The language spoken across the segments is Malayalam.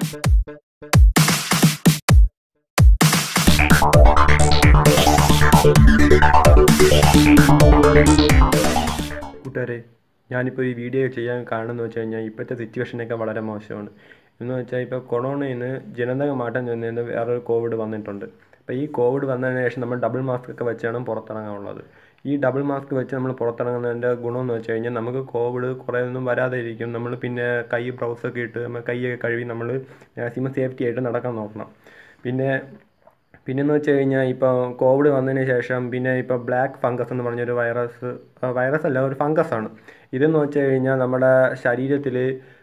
കൂട്ടുകാരെ ഞാനിപ്പോൾ ഈ വീഡിയോ ചെയ്യാൻ കാരണം എന്ന് വെച്ച് കഴിഞ്ഞാൽ ഇപ്പോഴത്തെ സിറ്റുവേഷനൊക്കെ വളരെ മോശമാണ് എന്ന് വെച്ചാൽ ഇപ്പോൾ കൊറോണയിൽ നിന്ന് ജനിതക മാറ്റം ചെന്നതിന് വേറൊരു കോവിഡ് വന്നിട്ടുണ്ട് അപ്പോൾ ഈ കോവിഡ് വന്നതിന് ശേഷം നമ്മൾ ഡബിൾ മാസ്ക് ഒക്കെ വെച്ചാണ് പുറത്തിറങ്ങാനുള്ളത് ഈ ഡബിൾ മാസ്ക് വെച്ച് നമ്മൾ പുറത്തിറങ്ങുന്നതിൻ്റെ ഗുണമെന്ന് വെച്ച് കഴിഞ്ഞാൽ നമുക്ക് കോവിഡ് കുറേ ഒന്നും വരാതെ ഇരിക്കും നമ്മൾ പിന്നെ കൈ ബ്രൗസൊക്കെ ഇട്ട് നമ്മൾ കൈയൊക്കെ കഴുകി നമ്മൾ മാക്സിമം സേഫ്റ്റി ആയിട്ട് നടക്കാൻ നോക്കണം പിന്നെ പിന്നെന്ന് വെച്ച് കഴിഞ്ഞാൽ ഇപ്പോൾ കോവിഡ് വന്നതിന് ശേഷം പിന്നെ ഇപ്പോൾ ബ്ലാക്ക് ഫംഗസ് എന്ന് പറഞ്ഞൊരു വൈറസ് വൈറസ് അല്ല ഒരു ഫംഗസ് ആണ് ഇതെന്ന് വെച്ച് കഴിഞ്ഞാൽ നമ്മുടെ ശരീരത്തിൽ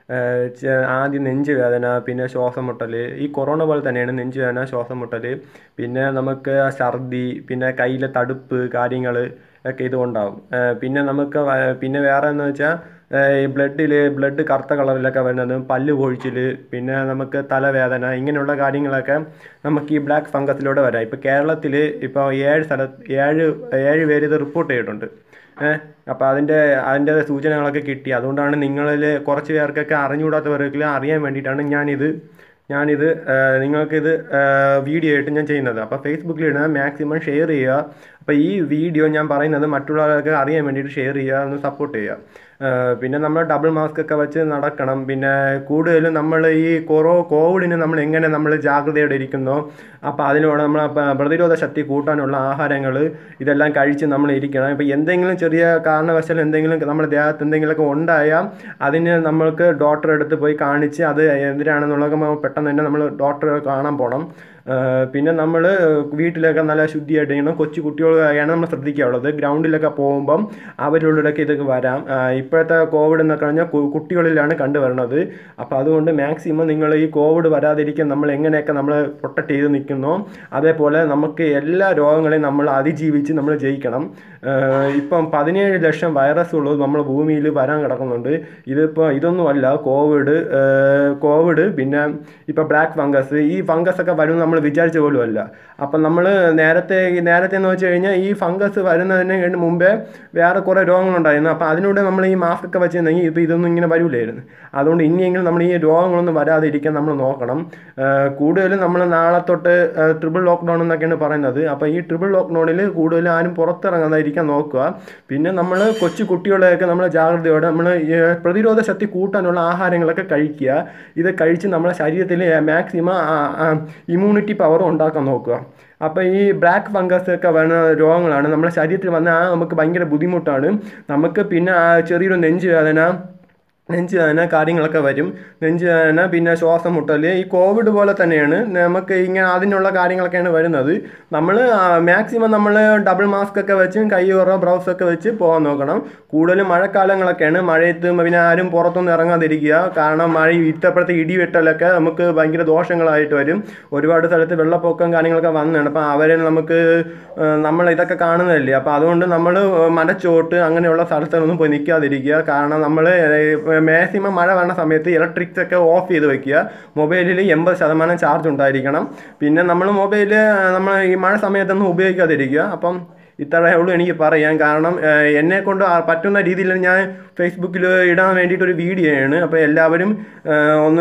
ആദ്യം നെഞ്ച് വേദന പിന്നെ ശ്വാസം മുട്ടൽ ഈ കൊറോണ പോലെ തന്നെയാണ് നെഞ്ച് വേദന ശ്വാസം മുട്ടൽ പിന്നെ നമുക്ക് ഛർദി പിന്നെ കയ്യിലെ തടുപ്പ് കാര്യങ്ങൾ ഒക്കെ ഇതുകൊണ്ടാവും പിന്നെ നമുക്ക് വ- പിന്നെ വേറെ എന്ന് വെച്ചാൽ ഈ ബ്ലഡിൽ ബ്ലഡ് കറുത്ത കളറിലൊക്കെ വരുന്നത് പല്ല് കൊഴിച്ചിൽ പിന്നെ നമുക്ക് തലവേദന ഇങ്ങനെയുള്ള കാര്യങ്ങളൊക്കെ നമുക്ക് ഈ ബ്ലാക്ക് ഫംഗസിലൂടെ വരാം ഇപ്പോൾ കേരളത്തിൽ ഇപ്പോൾ ഏഴ് സ്ഥലത്ത് ഏഴ് ഏഴ് പേര് ഇത് റിപ്പോർട്ട് ചെയ്തിട്ടുണ്ട് ഏഹ് അപ്പോൾ അതിൻ്റെ അതിൻ്റെ സൂചനകളൊക്കെ കിട്ടി അതുകൊണ്ടാണ് നിങ്ങളിൽ കുറച്ച് പേർക്കൊക്കെ അറിഞ്ഞുകൂടാത്തവർക്കെല്ലാം അറിയാൻ വേണ്ടിയിട്ടാണ് ഞാനിത് ഞാനിത് ഏഹ് നിങ്ങൾക്കിത് ഏഹ് വീഡിയോ ആയിട്ട് ഞാൻ ചെയ്യുന്നത് അപ്പോൾ ഫേസ്ബുക്കിൽ ഇടുന്നത് മാക്സിമം ഷെയർ ചെയ്യുക അപ്പോൾ ഈ വീഡിയോ ഞാൻ പറയുന്നത് മറ്റുള്ളവർക്ക് അറിയാൻ വേണ്ടിയിട്ട് ഷെയർ ചെയ്യുക ഒന്ന് സപ്പോർട്ട് ചെയ്യുക ഏഹ് പിന്നെ നമ്മൾ ഡബിൾ മാസ്ക് ഒക്കെ വെച്ച് നടക്കണം പിന്നെ കൂടുതലും നമ്മൾ ഈ കൊറോ കോവിഡിന് നമ്മൾ എങ്ങനെ നമ്മൾ ജാഗ്രതയോടെ ഇരിക്കുന്നോ അപ്പോൾ അതിനോട് നമ്മൾ പ- പ്രതിരോധ ശക്തി കൂട്ടാനുള്ള ആഹാരങ്ങൾ ഇതെല്ലാം കഴിച്ച് നമ്മൾ ഇരിക്കണം ഇപ്പോൾ എന്തെങ്കിലും ചെറിയ കാരണവശാൽ എന്തെങ്കിലും നമ്മുടെ ദേഹത്ത് എന്തെങ്കിലുമൊക്കെ ഉണ്ടായാൽ അതിന് നമ്മൾക്ക് ഡോക്ടറെ അടുത്ത് പോയി കാണിച്ച് അത് എന്തിനാണെന്നുള്ളതൊക്കെ നമ്മൾ പെട്ടെന്ന് തന്നെ നമ്മൾ ഡോക്ടറെ കാണാൻ പോകണം ഏഹ് പിന്നെ നമ്മൾ വീട്ടിലൊക്കെ നല്ല ശുദ്ധിയായിട്ട് ഇരിക്കണം കൊച്ചു കുട്ടികളായാണ് നമ്മൾ ശ്രദ്ധിക്കാനുള്ളത് ഗ്രൗണ്ടിലൊക്കെ പോകുമ്പം അവരുള്ളിലൊക്കെ ഇതൊക്കെ വരാം ആഹ് ഇപ്പോഴത്തെ കോവിഡ് എന്നൊക്കെ പറഞ്ഞാൽ കു- കുട്ടികളിലാണ് കണ്ടുവരുന്നത് അപ്പോൾ അതുകൊണ്ട് മാക്സിമം നിങ്ങൾ ഈ കോവിഡ് വരാതിരിക്കാൻ നമ്മൾ എങ്ങനെയൊക്കെ നമ്മൾ പ്രൊട്ടക്ട് ചെയ്ത് നിൽക്കുന്നോ അതേപോലെ നമുക്ക് എല്ലാ രോഗങ്ങളെയും നമ്മൾ അതിജീവിച്ച് നമ്മൾ ജയിക്കണം ഏഹ് ഇപ്പം പതിനേഴ് ലക്ഷം വൈറസുകൾ നമ്മൾ ഭൂമിയിൽ വരാൻ കിടക്കുന്നുണ്ട് ഇതിപ്പോൾ ഇതൊന്നുമല്ല കോവിഡ് ഏഹ് കോവിഡ് പിന്നെ ഇപ്പോൾ ബ്ലാക്ക് ഫംഗസ് ഈ ഫംഗസ് ഒക്കെ വരും നമ്മൾ വിചാരിച്ച പോലും അല്ല അപ്പം നമ്മൾ നേരത്തെ നേരത്തെ എന്ന് വെച്ച് കഴിഞ്ഞാൽ ഈ ഫംഗസ് വരുന്നതിന് വേണ്ടി മുമ്പേ വേറെ കുറേ രോഗങ്ങളുണ്ടായിരുന്നു അപ്പോൾ അതിലൂടെ നമ്മൾ ഈ മാസ്ക് ഒക്കെ വെച്ചിരുന്നെങ്കിൽ ഇപ്പോൾ ഇതൊന്നും ഇങ്ങനെ വരില്ലായിരുന്നു അതുകൊണ്ട് ഇനിയെങ്കിലും നമ്മൾ ഈ രോഗങ്ങളൊന്നും വരാതിരിക്കാൻ നമ്മൾ നോക്കണം ഏഹ് കൂടുതലും നമ്മൾ നാളെ തൊട്ട് ട്രിപ്പിൾ ലോക്ക്ഡൗൺ എന്നൊക്കെയാണ് പറയുന്നത് അപ്പോൾ ഈ ട്രിപ്പിൾ ലോക്ക്ഡൗണിൽ കൂടുതലും ആരും പുറത്തിറങ്ങാതിരിക്കാൻ നോക്കുക പിന്നെ നമ്മൾ കൊച്ചു കുട്ടികളെയൊക്കെ നമ്മൾ ജാഗ്രതയോടെ നമ്മൾ പ്രതിരോധ ശക്തി കൂട്ടാനുള്ള ആഹാരങ്ങളൊക്കെ കഴിക്കുക ഇത് കഴിച്ച് നമ്മുടെ ശരീരത്തിൽ മാക്സിമം ഇമ്മ്യൂണിറ്റി പവർ ഉണ്ടാക്കാൻ നോക്കുക അപ്പോൾ ഈ ബ്ലാക്ക് ഫംഗസ് ഒക്കെ വരുന്ന രോഗങ്ങളാണ് നമ്മുടെ ശരീരത്തിൽ വന്നാൽ നമുക്ക് ഭയങ്കര ബുദ്ധിമുട്ടാണ് നമുക്ക് പിന്നെ ആ ചെറിയൊരു നെഞ്ച് വേദന നെഞ്ച് വേദന കാര്യങ്ങളൊക്കെ വരും നെഞ്ച് വേദന പിന്നെ ശ്വാസം മുട്ടൽ ഈ കോവിഡ് പോലെ തന്നെയാണ് നമുക്ക് ഇങ്ങനെ അതിനുള്ള കാര്യങ്ങളൊക്കെയാണ് വരുന്നത് നമ്മൾ മാക്സിമം നമ്മൾ ഡബിൾ മാസ്ക് ഒക്കെ വെച്ച് കൈയോറ ബ്രൗസ് ഒക്കെ വെച്ച് പോകാൻ നോക്കണം കൂടുതലും മഴക്കാലങ്ങളൊക്കെയാണ് മഴയത്ത് പിന്നെ ആരും പുറത്തൊന്നും ഇറങ്ങാതിരിക്കുക കാരണം മഴ ഇത്തപ്പോഴത്തെ ഇടിവെട്ടലൊക്കെ നമുക്ക് ഭയങ്കര ദോഷങ്ങളായിട്ട് വരും ഒരുപാട് സ്ഥലത്ത് വെള്ളപ്പൊക്കം കാര്യങ്ങളൊക്കെ വന്നതാണ് അപ്പോൾ അവരെ നമുക്ക് ഏഹ്, നമ്മൾ ഇതൊക്കെ കാണുന്നതല്ലേ അപ്പോൾ അതുകൊണ്ട് നമ്മൾ മരച്ചോട്ട് അങ്ങനെയുള്ള സ്ഥലത്തൊന്നും പോയി നിൽക്കാതിരിക്കുക കാരണം നമ്മൾ മാക്സിമം മഴ വരുന്ന സമയത്ത് ഇലക്ട്രിക്സ് ഒക്കെ ഓഫ് ചെയ്ത് വെക്കുക മൊബൈലിൽ എൺപത് ശതമാനം ചാർജ് ഉണ്ടായിരിക്കണം പിന്നെ നമ്മൾ മൊബൈൽ നമ്മൾ ഈ മഴ സമയത്തൊന്നും ഉപയോഗിക്കാതിരിക്കുക അപ്പം ഇത്രയേ ഉള്ളൂ എനിക്ക് പറയാൻ കാരണം ഏഹ്, എന്നെ കൊണ്ട് ആ പറ്റുന്ന രീതിയിൽ ഞാൻ ഫേസ്ബുക്കിൽ ഇടാൻ വേണ്ടിയിട്ട് ഒരു വീഡിയോ ആണ് അപ്പോൾ എല്ലാവരും ഏഹ്, ഒന്ന്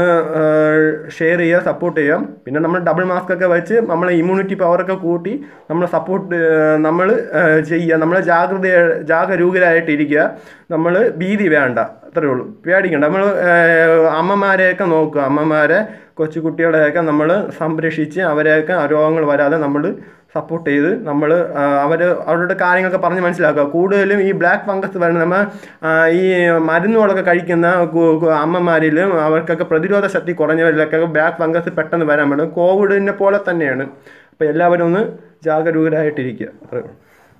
ഷെയർ ചെയ്യുക സപ്പോർട്ട് ചെയ്യുക പിന്നെ നമ്മൾ ഡബിൾ മാസ്ക് ഒക്കെ വെച്ച് നമ്മളെ ഇമ്മ്യൂണിറ്റി പവറൊക്കെ കൂട്ടി നമ്മൾ സപ്പോർട്ട് നമ്മൾ ചെയ്യുക നമ്മൾ ജാഗ്രത ജാഗരൂകരായിട്ടിരിക്കുക നമ്മൾ ഭീതി വേണ്ട അത്രേ ഉള്ളൂ പേടിക്കണ്ട നമ്മൾ അമ്മമാരെയൊക്കെ നോക്കുക അമ്മമാരെ കൊച്ചു കുട്ടികളെയൊക്കെ നമ്മൾ സംരക്ഷിച്ച് അവരെയൊക്കെ രോഗങ്ങൾ വരാതെ നമ്മൾ സപ്പോർട്ട് ചെയ്ത് നമ്മൾ അവർ അവരുടെ കാര്യങ്ങളൊക്കെ പറഞ്ഞ് മനസ്സിലാക്കുക കൂടുതലും ഈ ബ്ലാക്ക് ഫംഗസ് വരുന്ന നമ്മൾ ആ, ഈ മരുന്നുകളൊക്കെ കഴിക്കുന്ന കു- കു- അമ്മമാരിലും അവർക്കൊക്കെ പ്രതിരോധ ശക്തി കുറഞ്ഞവരിലൊക്കെ ബ്ലാക്ക് ഫംഗസ് പെട്ടെന്ന് വരാൻ പറ്റും കോവിഡിനെ പോലെ തന്നെയാണ് അപ്പോൾ എല്ലാവരും ഒന്ന് ജാഗരൂകരായിട്ടിരിക്കുക അത്രേ ഉള്ളൂ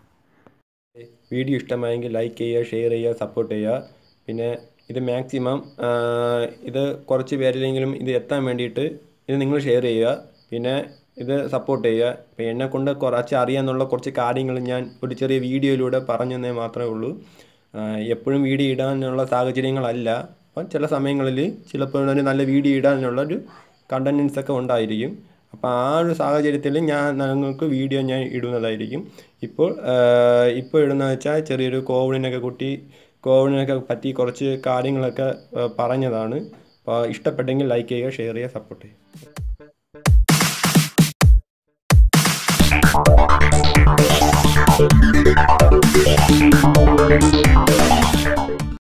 വീഡിയോ ഇഷ്ടമായെങ്കിൽ ലൈക്ക് ചെയ്യുക ഷെയർ ചെയ്യുക സപ്പോർട്ട് ചെയ്യുക പിന്നെ ഇത് മാക്സിമം ഇത് കുറച്ച് പേരിലെങ്കിലും ഇത് എത്താൻ വേണ്ടിയിട്ട് ഇത് നിങ്ങൾ ഷെയർ ചെയ്യുക പിന്നെ ഇത് സപ്പോർട്ട് ചെയ്യുക ഇപ്പം എന്നെ കൊണ്ട് കുറച്ച് അറിയാമെന്നുള്ള കുറച്ച് കാര്യങ്ങൾ ഞാൻ ഒരു ചെറിയ വീഡിയോയിലൂടെ പറഞ്ഞു തന്നേ മാത്രമേ ഉള്ളൂ എപ്പോഴും വീഡിയോ ഇടാനുള്ള സാഹചര്യങ്ങളല്ല അപ്പം ചില സമയങ്ങളിൽ ചിലപ്പോൾ ഒരു നല്ല വീഡിയോ ഇടാനുള്ള ഒരു കണ്ടൻസ് ഒക്കെ ഉണ്ടായിരിക്കും അപ്പോൾ ആ ഒരു സാഹചര്യത്തിൽ ഞാൻ നിങ്ങൾക്ക് വീഡിയോ ഞാൻ ഇടുന്നതായിരിക്കും ഇപ്പോൾ ആഹ് ഇപ്പോൾ ഇടുന്നത് വെച്ചാൽ ചെറിയൊരു കോവിഡിനൊക്കെ കുട്ടി കോവിഡിനൊക്കെ പറ്റി കുറച്ച് കാര്യങ്ങളൊക്കെ ആഹ് പറഞ്ഞതാണ് അപ്പോൾ ഇഷ്ടപ്പെട്ടെങ്കിൽ ലൈക്ക് ചെയ്യുക ഷെയർ ചെയ്യുക സപ്പോർട്ട് ചെയ്യുക